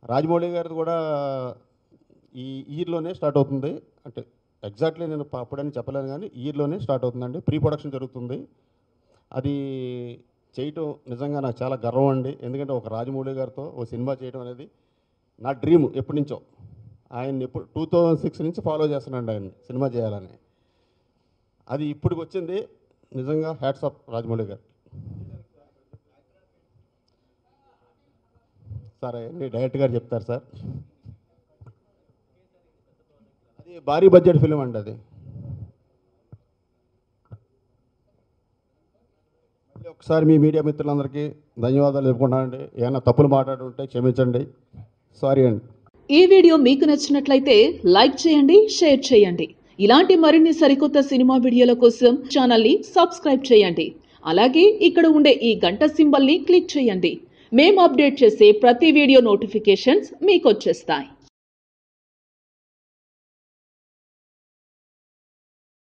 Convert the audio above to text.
రాజమౌళి గారిది కూడా ఈ ఇయర్లోనే స్టార్ట్ అవుతుంది అంటే ఎగ్జాక్ట్లీ నేను ప- అప్పుడని చెప్పలేను కానీ ఇయర్లోనే స్టార్ట్ అవుతుందండి ప్రీ ప్రొడక్షన్ జరుగుతుంది అది చేయటం నిజంగా నాకు చాలా గర్వం అండి ఎందుకంటే ఒక రాజమౌళి గారితో ఓ సినిమా చేయడం అనేది నా డ్రీమ్ ఎప్పటి నుంచో ఆయన ఎప్పుడు టూ థౌజండ్ సిక్స్ నుంచి ఫాలో చేస్తున్నాండి ఆయన్ని సినిమా చేయాలని అది ఇప్పటికి వచ్చింది నిజంగా హ్యాట్స్ ఆఫ్ రాజమౌళి గారు సార్ అవన్నీ డైరెక్ట్ గారు చెప్తారు సార్ అది భారీ బడ్జెట్ ఫిలిం అండి అది మళ్ళీ ఒకసారి మీ మీడియా మిత్రులందరికీ ధన్యవాదాలు చెప్పుకుంటానండి ఏమైనా తప్పులు మాట్లాడుంటే క్షమించండి సారీ అండి ఈ వీడియో మీకు నచ్చినట్లయితే లైక్ చేయండి షేర్ చేయండి ఇలాంటి మరిన్ని సరికొత్త సినిమా వీడియోల కోసం ఛానల్ని సబ్స్క్రైబ్ చేయండి అలాగే ఇక్కడ ఉండే ఈ గంట సింబల్ని క్లిక్ చేయండి మేము అప్డేట్ చేసే ప్రతి వీడియో నోటిఫికేషన్స్ మీకు వచ్చేస్తాయి